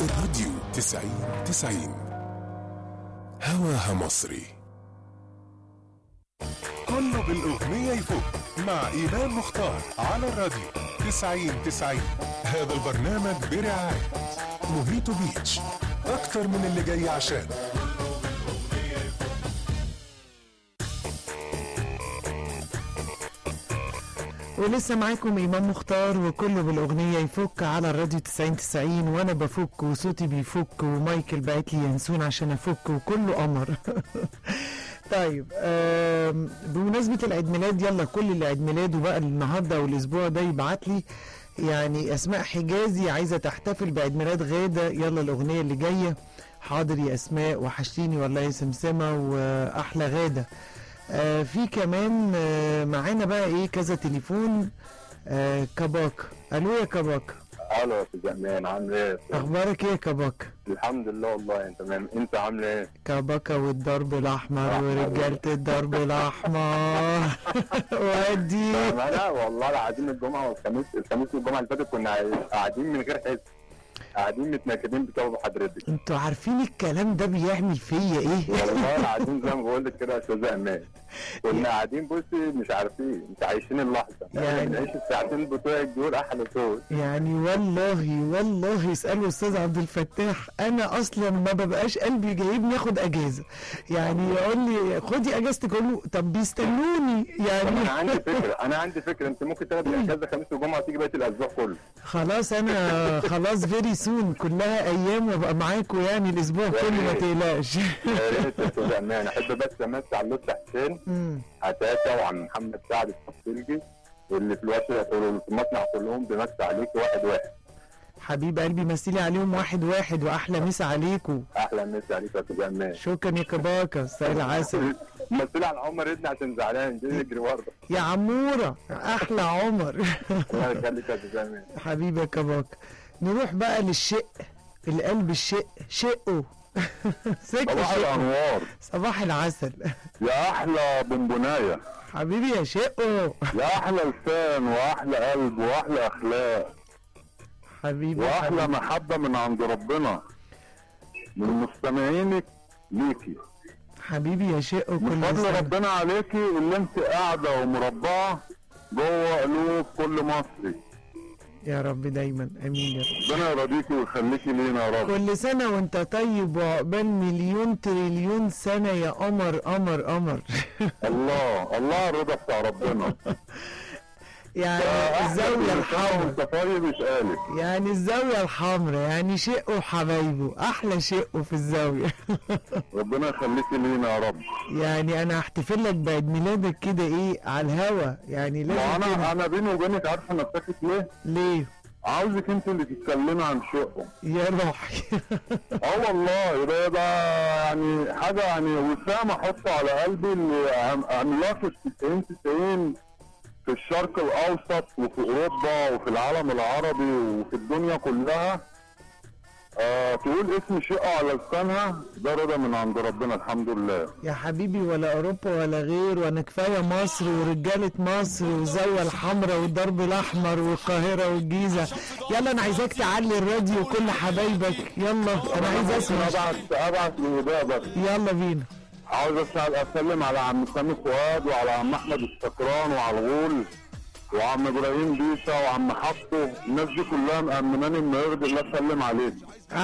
الراديو تسعين تسعين هواها مصري كله بالأغنية يفوق مع إيمان مختار على الراديو تسعين تسعين هذا البرنامج برعاية موهيتو بيتش أكتر من اللي جاي عشان ولسه معاكم إمام مختار وكله بالأغنية يفك على الراديو 90 90 وأنا بفك وصوتي بيفك ومايكل بعت لي ينسون عشان أفك وكله قمر طيب آم، بمناسبة العيد ميلاد يلا كل اللي عيد ميلاده بقى النهارده والأسبوع ده يبعت لي يعني أسماء حجازي عايزة تحتفل بعيد ميلاد غادة يلا الأغنية اللي جاية حاضر يا أسماء وحشتيني والله يا سمسمة وأحلى غادة آه في كمان آه معانا بقى ايه كذا تليفون آه كباك الو يا كباك الو يا استاذ امان عامل ايه؟ اخبارك ايه يا كباك الحمد لله والله انت تمام انت عامل ايه؟ كباكة والضرب الاحمر أحمر. ورجالة الضرب الاحمر ودي انا والله العظيم الجمعه والخميس الخميس والجمعه اللي فاتت كنا قاعدين من غير حس قاعدين متنكدين بسبب حضرتك انتوا عارفين الكلام ده بيعمل فيا ايه والله العظيم زي ما بقول لك كده يا استاذ امان كنا قاعدين بصي مش عارفين مش عايشين اللحظه يعني- يعني بنعيش الساعتين بتوعك دول احلى صوت يعني والله والله اسألوا استاذ عبد الفتاح انا اصلا ما ببقاش قلبي جايبني اخد اجازة يعني يقول لي خدي اجازتك اقول له طب بيستنوني طب يعني انا عندي فكره انا عندي فكره انت ممكن تاخد اجازه خميس وجمعه وتيجي بقيه الاسبوع كله خلاص انا خلاص فيري سون كلها ايام وابقى معاكم يعني الاسبوع كله ما تقلقش يا ريت يا استاذ امان احب بس امسي على اللطف حسين مم. حتاته وعم محمد سعد التفصيلجي واللي في الوقت في المصنع كلهم بيمسي عليك واحد واحد حبيب قلبي مثلي عليهم واحد واحد واحلى مسا عليكم احلى مسا عليك يا استاذ امان شكرا يا كباكا سيد عسل مثلي على عمر ابني عشان زعلان جاي يجري ورا يا عمورة احلى عمر الله يخليك يا استاذ امان حبيبي يا كباكا نروح بقى للشق القلب الشق شقه سكة صباح شقه الانوار صباح العسل يا احلى بونبونايه حبيبي يا شقه يا احلى لسان واحلى قلب واحلى اخلاق حبيبي واحلى حبيبي. محبه من عند ربنا من مستمعينك ليكي حبيبي يا شقه من كل فضل سنة ربنا عليكي اللي انت قاعده ومربعه جوه قلوب كل مصري يا رب دايما امين يا رب ربنا يرضيكي ويخليكي لينا يا رب كل سنة وانت طيب وعقبال مليون تريليون سنة يا قمر قمر قمر الله الله الرضا بتاع ربنا يعني أحلى الزاوية من الحمراء وانت طيب مش قالك يعني الزاوية الحمراء يعني شقه حبايبه أحلى شقه في الزاوية ربنا يخليكي لينا يا رب يعني أنا هحتفل لك بعيد ميلادك كده إيه على الهوا يعني ما لازم انا كده انا بيني وبينك عارفه انا ساكت ليه؟ ليه؟ عاوزك انت اللي تتكلمي عن شقه يا روحي اه والله يبقى ده يعني حاجه يعني وسام احطه على قلبي اللي عم- عاملاه في ال 90 90 في الشرق الاوسط وفي اوروبا وفي العالم العربي وفي الدنيا كلها آه تقول اسم شقه على لسانها ده رضا من عند ربنا الحمد لله يا حبيبي ولا أوروبا ولا غير وأنا كفاية مصر ورجالة مصر والزاوية الحمراء والضرب الأحمر والقاهرة والجيزة يلا أنا عايزاك تعلي الراديو وكل حبايبك يلا أنا عايز أسمع ابعت ابعت لوضاء بس يلا بينا عاوز اسال اسلم على عم سامي فؤاد وعلى عم احمد السكران وعلى الغول وعم ابراهيم بيسا وعم حطه الناس دي كلها مأمناني ان يرضي الله اسلم عليك